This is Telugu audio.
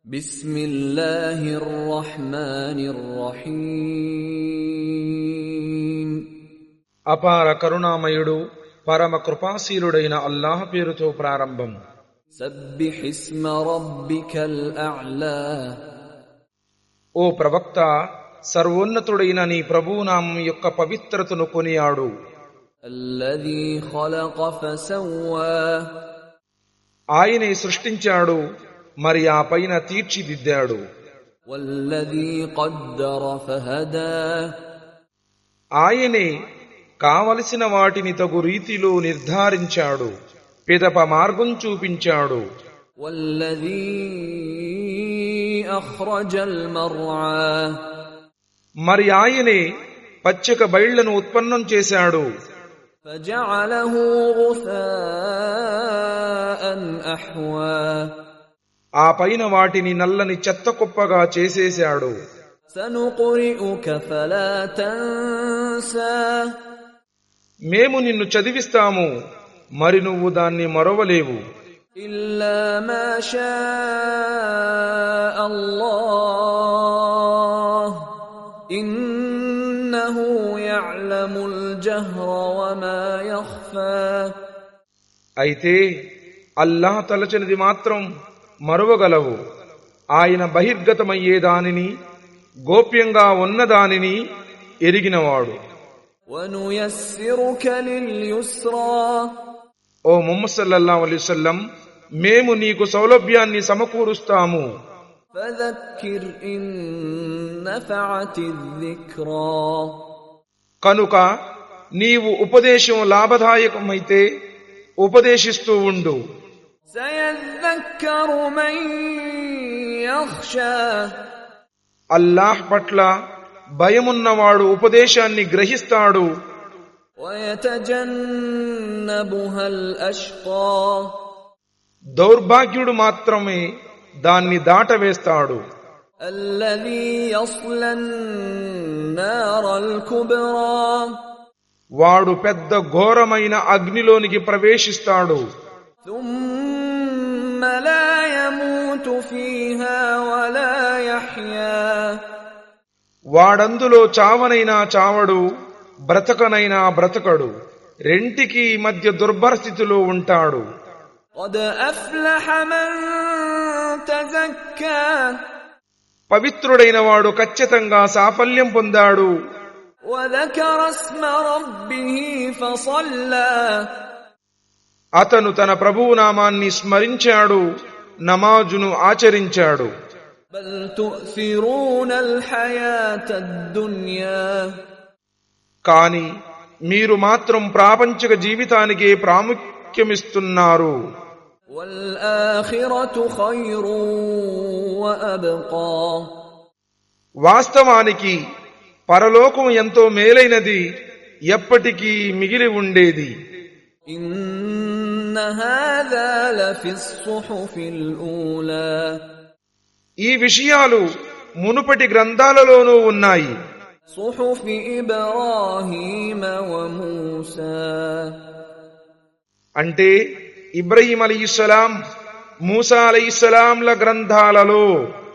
بسم الله الرحمن الرحيم అపార కరుణామయుడు పరమ కృపాశీలుడైన అల్లాహ్ పేరుతో ప్రారంభం سبح اسم ربك الأعلى ఓ ప్రవక్త సర్వోన్నతుడైన నీ ప్రభునామం యొక్క పవిత్రతను కొనియాడు الذي خلق فسوى ఆయనే సృష్టించాడు మరి ఆ పైన తీర్చిదిద్దాడు والذي قدر فهدى ఆయనే కావలసిన వాటిని తగు రీతిలో నిర్ధారించాడు పిదప మార్గం చూపించాడు والذي أخرج المرعى మరి ఆయనే పచ్చిక బయళ్లను ఉత్పన్నం చేశాడు فجعله غثاء أحوى ఆ పైన వాటిని నల్లని చెత్త కుప్పగా చేసేశాడు سنقرئك فلا تنسى మేము నిన్ను చదివిస్తాము మరి నువ్వు దాన్ని మరవలేవు إلا ما شاء الله إنه يعلم الجهر وما يخفى అయితే అల్లాహ్ తలచినది మాత్రం మరవగలవు ఆయన బహిర్గతమయ్యే దానిని గోప్యంగా ఉన్నదానిని ఎరిగినవాడు ونيسرك لليسرى ఓ ముహమ్మద్ సల్లల్లాహు అలైహి వసల్లం మేము నీకు సౌలభ్యాన్ని సమకూరుస్తాము فذكر إن نفعت الذكرى కనుక నీవు ఉపదేశం లాభదాయకమైతే ఉపదేశిస్తూ ఉండు سيذكر من يخشى అల్లాహ్ పట్ల భయమున్నవాడు ఉపదేశాన్ని గ్రహిస్తాడు ويتجنبها الأشقى దౌర్భాగ్యుడు మాత్రమే దాన్ని దాటవేస్తాడు الذي يصلى النار الكبرى వాడు పెద్ద ఘోరమైన అగ్నిలోనికి ప్రవేశిస్తాడు ثم لا يموت فيها ولا يحيا వాడందులో చావనైనా చావడు బ్రతకనైనా బ్రతకడు రెంటికి మధ్య దుర్భర స్థితిలో ఉంటాడు قد أفلح من تزكى పవిత్రుడైన వాడు ఖచ్చితంగా సాఫల్యం పొందాడు وذكر اسم ربه فصلى అతను తన ప్రభువు నామాన్ని స్మరించాడు నమాజును ఆచరించాడు بل تؤثرون الحياة الدنيا కాని మీరు మాత్రం ప్రాపంచిక జీవితానికే ప్రాముఖ్యమిస్తున్నారు والآخرة خير وأبقى వాస్తవానికి పరలోకం ఎంతో మేలైనది ఎప్పటికీ మిగిలి ఉండేది إن هذا لفي الصحف الأولى ఈ విషయాలు మునుపటి గ్రంథాలలోనూ ఉన్నాయి صحف إبراهيم وموسى అంటే ఇబ్రహీం అలీస్లాం మూసా అలీస్లాంల గ్రంథాలలో